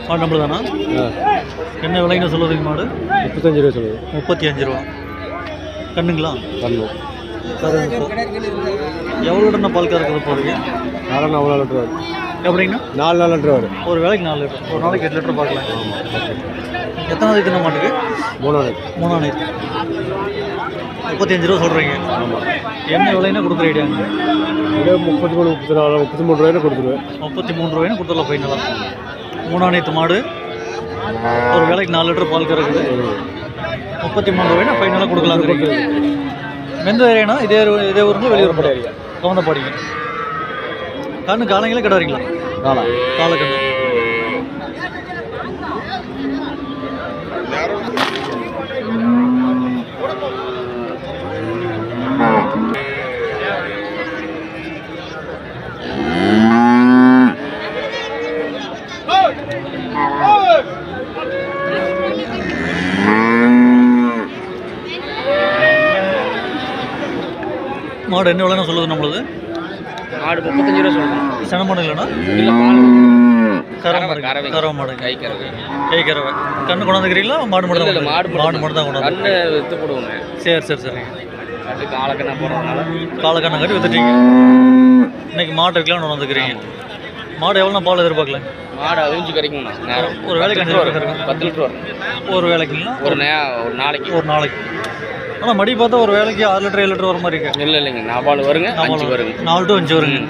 மாடு நம்மளு தானா என்ன விலைன்னு சொல்லுறதுங்க மாடு முப்பத்தஞ்சு ரூபா சொல்லுது முப்பத்தி அஞ்சு ரூபா கண்ணுங்களா கண்ணு கருப்பு எவ்வளோ டன் பால் கறக்குது போகிறீங்க நாலு நாலு லிட்டர் வரும் எப்படிங்கண்ணா நாலு நாலு லிட்டர் வரும் ஒரு வேலைக்கு நாலு லிட்டர் ஒரு நாளைக்கு எட்டு லிட்டர் பார்க்கலாம் எத்தனை இதுக்கு என்ன மாட்டுக்கு மூணாவது மூணாம் நேரம் முப்பத்தி அஞ்சு ரூபா சொல்கிறீங்க என்ன விலைன்னா கொடுக்குற ஐடியாங்க இதே முப்பத்தி மூணு முப்பத்தி நாலு முப்பத்தி மூணு ரூபாய்னு கொடுத்துருவேன் முப்பத்தி மூணு ரூபாய்னு கொடுத்துடலாம் ஃபைனலாக மூணாம் நேற்று மாடு ஒரு வேலைக்கு நாலு லிட்டர் பால் கறக்குது முப்பத்தி மூணு ரூபாய்னா ஃபைனலாக கொடுக்கலாங்கிறீங்க எந்த ஏரியானா இதே ஊரு- இதே ஊருங்க வெளியூர் படம் கவனப்பாடிங்க கண்ணு காலைங்களே கிடாரிங்களா நாளா காலக்கண்ணு மாடு என்ன விலைன்னு சொல்லுது நம்மளுது மாடு முப்பத்தஞ்சு ரூபா சொல்லுங்கள் சன மாடு இல்லைன்னா இல்லை பால் கறவை மாடு கறவை. கறவை மாடு கை கறவை கை கறவை கண்ணு கொண்டாந்துக்கிறீங்களா மாடு மட்டும் இல்லை இல்லை மாடு மாடு மட்டும் தான் கொண்டாந்து கண்ணு விற்று போடுவோங்க சரி சரி சரிங்க கண்டு காலக்கண்ணா போடுறதுனால காலக்கண்ணை கட்டி வித்துட்டீங்க இன்னைக்கு மாட்டு வைக்கலாம்னு கொண்டாந்துக்கிறீங்க மாடு எவ்வளோ பால் எதிர்பார்க்கல மாடு அவிஞ்சு கிடைக்குங்கண்ணா நேரம் ஒரு வேலைக்கு அஞ்சு லிட்டர் கறக்கும். பத்து லிட்டர் வரும் ஒரு வேலைக்குங்களா ஒரு நே ஒரு நாளைக்கு ஒரு நாளைக்கு ஆனால் மடி பார்த்தா ஒரு வேலைக்கு ஆறு லிட்டர் ஏழு லிட்டர் வர மாதிரி இருக்கு இல்லை இல்லைங்க நாபால் வருங்க அஞ்சு நாலு வருங்க நாலு டு அஞ்சு வருங்க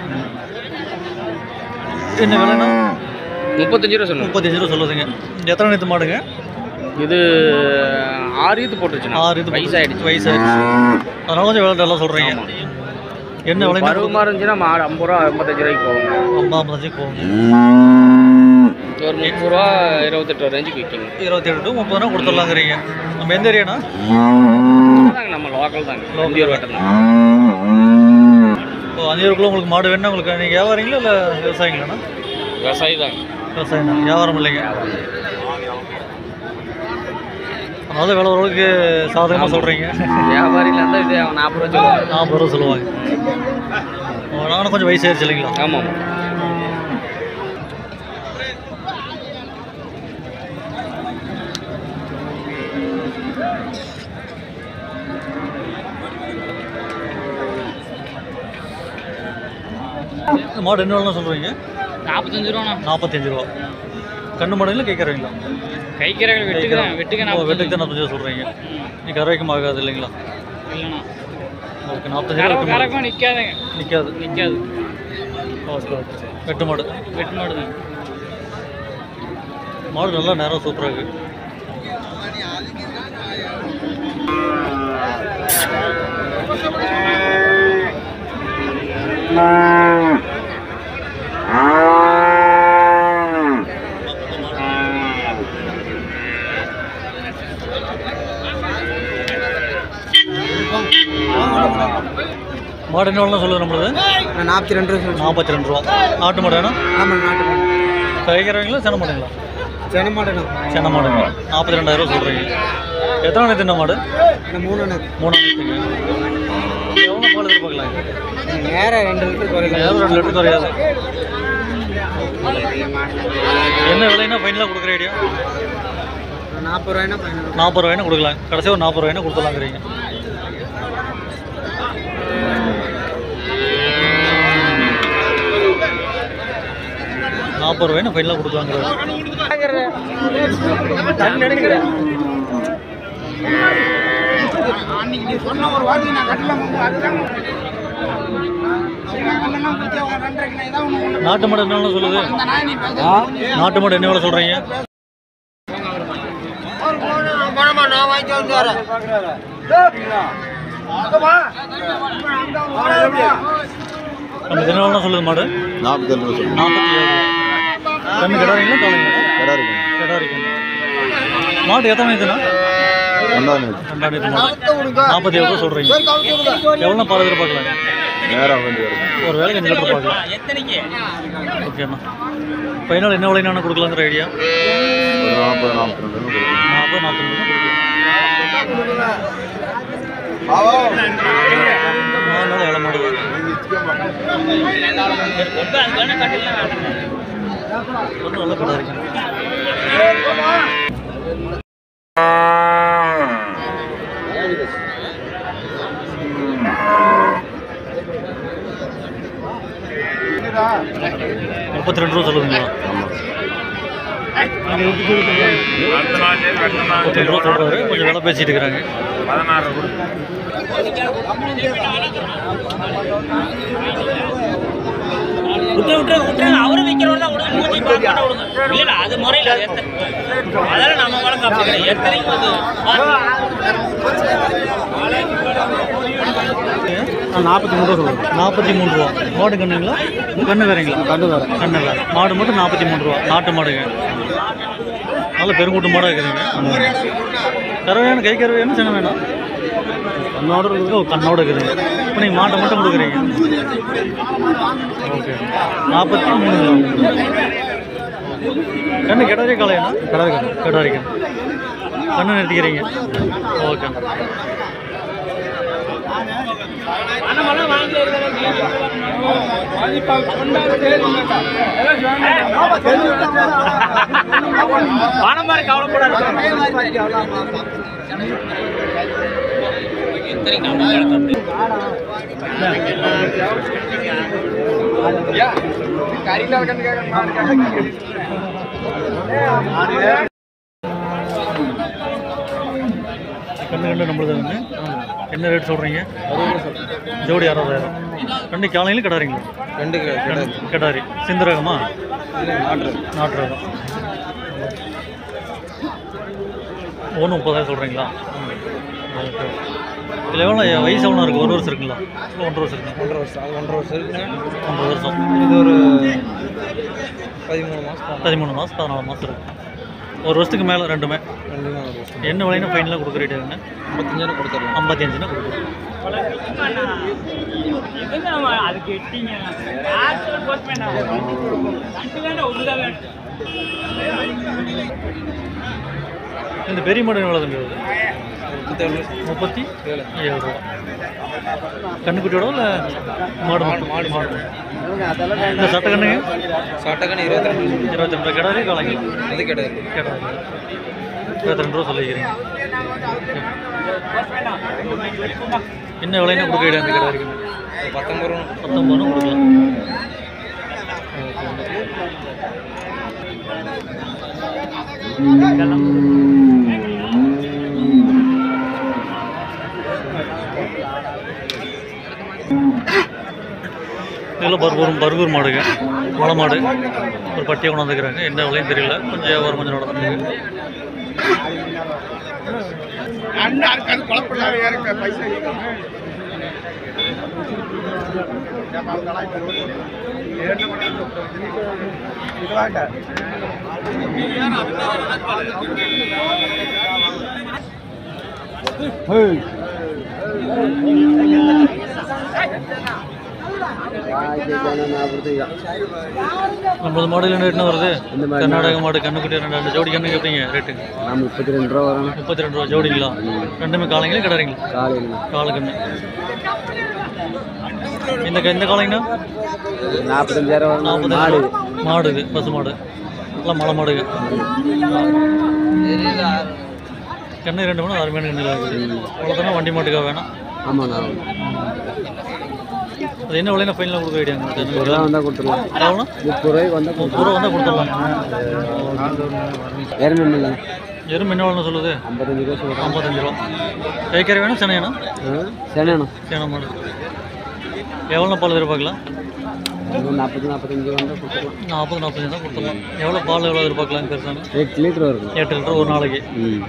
என்ன விலைன்னா முப்பத்தஞ்சு ரூபா சொல்லுங்க முப்பத்தஞ்சு ரூபா சொல்லுதுங்க எத்தனை நேற்று மாடுங்க இது ஆறு இது போட்டுருச்சுண்ணா ஆறு இது வயசாயிடுச்சு வயசாயிடுச்சு அதனால கொஞ்சம் விலை நல்லா சொல்கிறீங்க என்ன விலை பருவமாக இருந்துச்சுன்னா மாடு ஐம்பது ரூபா ஐம்பத்தஞ்சு ரூபாய்க்கு போகுங்க ஐம்பது ஐம்பத்தஞ்சு போகுங்க ஒரு முப்பது ரூபா இருபத்தெட்டு ரூபா ரேஞ்சுக்கு விற்கிங்க இருபத்தேழு டு முப்பது ரூபா கொடுத்துடலாங்கிறீங்க நம்ம எந்த ஏரியாண்ணா தாங்க நம்ம லோக்கல் தாங்க இந்தியூர் வட்டம் தான் இப்போ அஞ்சூறுக்குள்ள உங்களுக்கு மாடு வேணும்னா உங்களுக்கு நீங்கள் வியாபாரிங்களா இல்லை விவசாயிங்களாண்ணா விவசாயி தாங்க விவசாயம் தான் வியாபாரம் இல்லைங்க அதனால விலை ஓரளவுக்கு சாதகமாக சொல்கிறீங்க வியாபாரியில் இருந்தால் இது நாற்பது ரூபா சொல்லுவாங்க நாற்பது ரூபா சொல்லுவாங்க நானும் கொஞ்சம் வயசாயிருச்சு இல்லைங்களா ஆமாம் இந்த மாடு என்ன வேணும் சொல்கிறீங்க நாற்பத்தஞ்சு ரூபாண்ணா நாற்பத்தஞ்சு ரூபா கண்ணு மாடுங்களா கேட்குறீங்களா கைக்கிறவங்க வெட்டுக்கிறேன் வெட்டுக்க ஓ வெட்டுக்கு தான் நாற்பத்தஞ்சு ரூபா சொல்கிறீங்க நீ கறவைக்கும் ஆகாது இல்லைங்களா இல்லைண்ணா ஓகே நாற்பத்தஞ்சு ரூபா வெட்டு மாடு. கறக்கும் நிற்காதுங்க நிற்காது நிற்காது ஓகே ஓகே வெட்டு மாடு வெட்டு மாடு தான் மாடு நல்லா நேரம் சூப்பராக இருக்கு மாடு என்ன வேணும் சொல்லுது நம்மளது நாற்பத்தி ரெண்டு ரூபா நாற்பத்தி ரெண்டு ரூபா நாட்டு மாடு வேணும் ஆமாம் நாட்டு மாடு தைக்கிறவங்களா சென மாடுங்களா சென மாடுண்ணா சென்னை மாடுங்க நாற்பத்தி ரெண்டாயிரம் ரூபா சொல்கிறீங்க எத்தனை நேற்று இந்த மாடு மூணு மூணாம் நேற்றுக்கு எவ்வளோ பால் எதிர்பார்க்கலாம் நேரம் ரெண்டு லிட்டர் குறையில ஏதோ ரெண்டு லிட்டர் குறையாது என்ன விலைன்னா ஃபைனலாக கொடுக்குற ஐடியா நாற்பது ரூபாய்னா பதினஞ்சு நாற்பது ரூபாய்னு கொடுக்கலாம் கடைசியாக ஒரு நாற்பது ரூபாய்னு கொடுத்துலாங்கிறீங்க நாற்பது ரூபாய்னு ஃபைனலாக கொடுக்கலாங்கிறது நாட்டு மாடு என்ன விலை சொல்லுது நாட்டு மாடு என்ன விலை சொல்கிறீங்க நம்ம என்ன விலை சொல்லுது மாடு நாற்பத்தி ரெண்டு ரூபா நாற்பத்தி ஏழு கண்ணு கிடாரிங்களா காலைங்களா கடை இருக்கு கிடாரிங்க மாடு எத்தனை இதுனா ரெண்டாவது ரெண்டாயிரத்தி மாடு நாற்பத்தி ஏழு ரூபா சொல்கிறீங்க எவ்வளோ பால் எதிர்பார்க்கலாம் நேரம் வந்து வரும் ஒரு வேலைக்கு அஞ்சு லிட்டர் பார்க்கலாம் ஓகேண்ணா ஃபைனல் என்ன விலை நான் கொடுக்கலாங்கிற ஐடியா ஒரு நாற்பது நாற்பத்தி ரெண்டு கொடுக்கும் நாற்பது நாற்பது ரூபா கொடுக்கலாம் நாலு ஏழை மாடு ஒன்றும் நல்ல கடை இருக்கு முப்பத்தி ரெண்டு ரூபா சொல்லுதுங்களா முப்பத்தி ரெண்டு ரூபா சொல்கிறாரு கொஞ்சம் விலை பேசிட்டு இருக்கிறாங்க விட்டு விட்டு விட்டுறாங்க அவரு விற்கிறவங்க தான் விடுங்க மூஞ்சி பார்க்க மாட்டா விடுங்க இல்ல அது முறையில் அது எத்தனை அதெல்லாம் நம்ம வழக்கம் அப்படி கிடையாது எத்தனைக்கும் வந்து நாற்பத்தி மூணு ரூபா சொல்லுங்கள் நாற்பத்தி மூணு ரூபா மாடு கண்ணுங்களா கண்ணு வேறங்களா கண்டு வேறு கண்ணு வேறு மாடு மட்டும் நாற்பத்தி மூணு ரூபா நாட்டு மாடுங்க நல்ல பெருங்கூட்டு மாடாக இருக்குதுங்க கறவையான கை கறவையான சின்ன வேணாம் கண்ணோட இருக்குது ஓ கண்ணோட இருக்குதுங்க இப்போ நீங்கள் மாட்டை மட்டும் கொடுக்குறீங்க ஓகே நாற்பத்தி மூணு ரூபா கண்ணு கிடாரி காலையாண்ணா கிடாரி கண்ணு. கிடாரி கண்ணு கண்ணு நிறுத்திக்கிறீங்க ஓகே பணம் மாதிரி கவலைப்படாது கண்ணு கண்ணு நம்மளது வந்து என்ன ரேட் சொல்கிறீங்க ஜோடி அறுபதாயிரம் ரெண்டு காலையிலும் கிடாரிங்களா ரெண்டு கடை கிடாரி சிந்து ரகமா நாட்டு நாட்டு ரகம் ஒன்று முப்பதாயிரம் சொல்கிறீங்களா ஓகே இதில் எவ்வளோ வயசு எவ்வளோ இருக்குது ஒரு வருஷம் இருக்குங்களா இல்லை ஒன்றரை வருஷம் இருக்குங்களா ஒன்றரை வருஷம் அது ஒன்றரை வருஷம் இருக்குங்க ஒன்றரை வருஷம் இது ஒரு பதிமூணு மாதம் பதிமூணு மாதம் பதினாலு மாதம் இருக்கு ஒரு வருஷத்துக்கு மேலே ரெண்டுமே ரெண்டு மூணு வருஷம் என்ன விலைன்னு ஃபைனலாக கொடுக்குற ரேட்டுங்க ஐம்பத்தஞ்சாயிரம் கொடுத்துடலாம் ஐம்பத்தி அஞ்சுனா கொடுக்குறோம் அதுக்கு எட்டிங்க போஸ்ட் பண்ண ரெண்டு வேண்டாம் ஒண்ணுதான் வேணும் இந்த பெரிய மாடு எவ்வளோ தம்பி வருது முப்பத்தேழு வருஷம் முப்பத்தி ஏழு ஏழு ரூபா கண்ணுக்குட்டியோட இல்லை மாடு மட்டும் மாடு மாடு இந்த சட்டை கண்ணுங்க சாட்டக்கான இருபத்தி ரெண்டு வருஷம் இருபத்தி ரெண்டு கிடாரி காலைங்க அது கிடையாது கிடாரி இருபத்தி ரெண்டு ரூபா சொல்லிக்கிறீங்க என்ன விலைன்னா கொடுக்க அந்த கிடாரிக்கு ஒரு பத்தொம்பது ரூபா பத்தொம்பது ரூபா கொடுக்கலாம் இதில் பர்கூர் பர்கூர் மாடுங்க மலை மாடு ஒரு பட்டியை கொண்டாந்துக்கிறாங்க என்ன விலையும் தெரியல கொஞ்சம் வியாபாரம் கொஞ்சம் நடந்துருக்கு நம்மளது மாடுல என்ன ரேட்னு வருது கர்நாடக மாடு கண்ணுக்குட்டி ரெண்டு ரெண்டு ஜோடி கண்ணுக்கு எப்படிங்க ரேட்டு நான் முப்பத்தி ரெண்டு ரூபா வரணும் முப்பத்தி ரெண்டு ரூபா ஜோடிங்களா ரெண்டுமே காலைங்களா கிடாரிங்களா காலையில் காலை கண்ணு இந்த க- இந்த காலைங்கண்ணா நாற்பத்தஞ்சாயிரம் வரணும் நாற்பது மாடு இது பசு மாடு எல்லாம் மலை மாடுங்க கண்ணு ரெண்டு மணி அருமையான கண்ணில் இருக்குது அவ்வளோதானே வண்டி மாட்டுக்காக வேணாம் ஆமாண்ணா அது என்ன விலைனா ஃபைனலாக கொடுக்க ஐடியாங்க முப்பது ரூபா வந்தால் கொடுத்துருவோம் எவ்வளோ முப்பது ரூபாய்க்கு வந்தால் முப்பது ரூபா வந்தால் கொடுத்துடலாம் வேறு ஒன்றும் இல்லை எறும்பு என்ன விலைன்னு சொல்லுது ஐம்பத்தஞ்சு ரூபா சொல்கிறேன் ஐம்பத்தஞ்சு ரூபா கைக்கறி வேணும் சென்னையாண்ணா சரிண்ணா சேன மாடு எவ்வளோ பால் எதிர்பார்க்கலாம் ஒரு நாற்பது நாற்பத்தஞ்சு வந்தால் கொடுத்துருலாம் நாற்பது நாற்பத்தஞ்சு தான் கொடுத்துடலாம் எவ்வளோ பால் எவ்வளோ எதிர்பார்க்கலாம் பெருசான எட்டு லிட்டர் வருங்க எட்டு லிட்டர் ஒரு நாளைக்கு ம்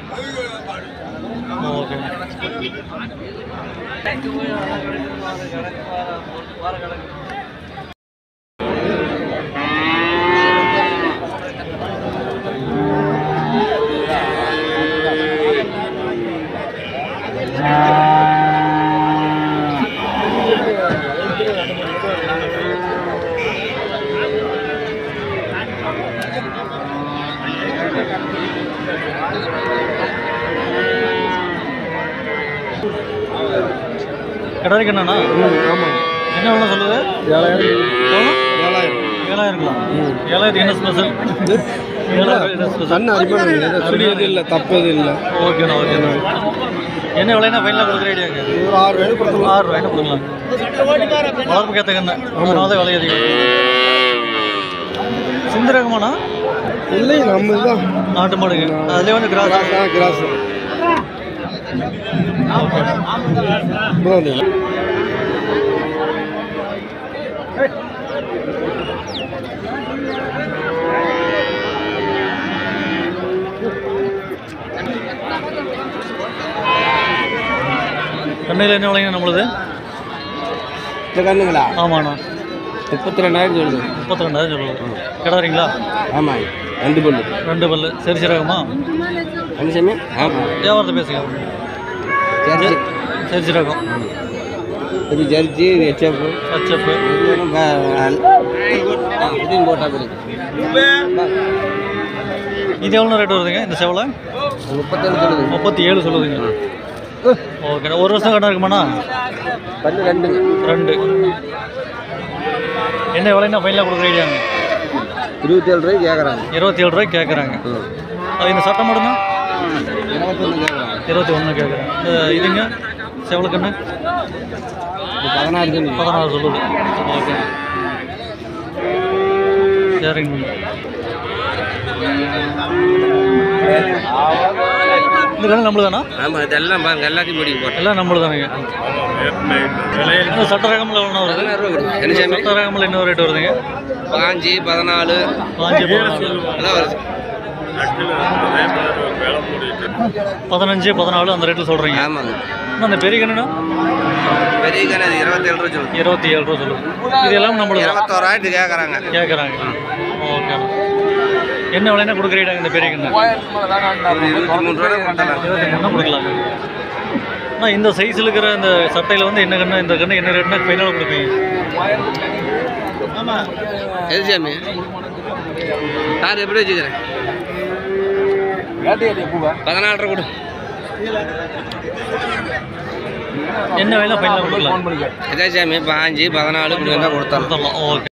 ஓகே கிடாரி கண்ணா ஆமாம் என்ன வேணும் சொல்லுது ஏழாயிரம் எவ்வளோ ஏழாயிரம் ஏழாயிரங்களா ஏழாயிரத்துக்கு என்ன ஸ்பெஷல் கண்ணு அரிப்பாடு அப்படி எதுவும் இல்லை தப்பு எதுவும் இல்லை ஓகேண்ணா ஓகேண்ணா என்ன விலைனா ஃபைனலாக கொடுக்குற ஐடியாங்க ஒரு ஆறு ரூபாய்க்கு கொடுத்துருவோம் ஆறு ரூபாய்னு கொடுக்கலாம் வளர்ப்பு கேத்த கண்ணு அதனால தான் விலை அதிகம் சிந்து ரகமாண்ணா இல்லை நம்ம இதுதான் நாட்டு மாடுங்க அதுலேயே வந்து கிராஸ் கிராஸ் இப்போதான் வந்தீங்களா கண்ணையில் என்ன விலைங்க நம்மளுது இந்த கண்ணுங்களா ஆமாண்ணா முப்பத்தி ரெண்டாயிரம் சொல்லுது முப்பத்தி ரெண்டாயிரம் சொல்லுது கிடாரிங்களா ஆமாம் ரெண்டு பல்லு ரெண்டு பல்லு சரி ரகமா கணிசமே ஆமாம் வியாபாரத்தை பேசுங்க சரி சரி ரகம் இது ஜர்ஜி ஹெச்எஃப் ஹச்சப்பு இதையும் போட்டால் கொடுக்கும் இது எவ்வளோ ரேட் வருதுங்க இந்த செவலை முப்பத்தேழு சொல்லுது முப்பத்தி ஏழு சொல்லுதுங்க ஓகே ஒரு வருஷம் கடை இருக்குமாண்ணா பல்லு ரெண்டுங்க ரெண்டு என்ன விலைன்னா ஃபைனலாக கொடுக்குற ஐடியாங்க இருபத்தேழு ரூபாய்க்கு கேட்குறாங்க இருபத்தி ஏழு ரூபாய்க்கு கேட்குறாங்க அது இந்த சட்டம் மட்டும்தான் இருபத்தொன்று கேட்குறாங்க இருபத்தி ஒன்று கேட்குறேன் இந்த இதுங்க செவலுக்கண்ணு பதினாறு சொல்லுங்க பதினாறு சொல்லுது ஓகே சரிங்க இந்த கண்ணு நம்மளுதானா ஆமாம் இதெல்லாம் பாருங்க எல்லாத்தையும் முடிக்க போட்டேன் எல்லாம் நம்மளுதானுங்க இந்த சட்ட ரகமில் எவ்வளோ வருது பதினாறு ரூபா கொடுங்க என்ன சாமி சட்ட ரகமில் என்ன ரேட் வருதுங்க பாஞ்சு பதினாலு பாஞ்சு பதினாலு எல்லாம் வருது பதினஞ்சு பதினாலு அந்த ரேட்டில் சொல்கிறீங்க ஆமாங்க இன்னும் அந்த பெரிய கண்ணுனா பெரிய கணக்கு அது இருபத்தேழு ரூபா சொல்லுது இருபத்தி ஏழு ரூபா சொல்லுது இது எல்லாம் நம்மளுக்கு இருபத்தோராயிரத்து கேட்குறாங்க கேட்குறாங்க ஓகே என்ன விலைன்னா கொடுக்குறீங்க இந்த பெரிய கண்ணு ஒரு இருபத்தி மூணு ரூபா கொடுத்தலாம் இருபத்தி மூணு கொடுக்கலாம் அண்ணா இந்த சைஸில் இருக்கிற இந்த சட்டையில் வந்து என்ன கண்ணு இந்த கண்ணு என்ன ரேட்னா ஃபைனலாக கொடுப்பீங்க எது சாமி யார் எப்படி வச்சுக்கிறேன் பதினாலு ரூபா கொடு என்ன வேலை ஃபைனலாக கொடுக்கலாம் எதா சாமி பாஞ்சு பதினாலு இப்படி வந்தால் கொடுத்தாலும் கொடுத்துடலாம் ஓகே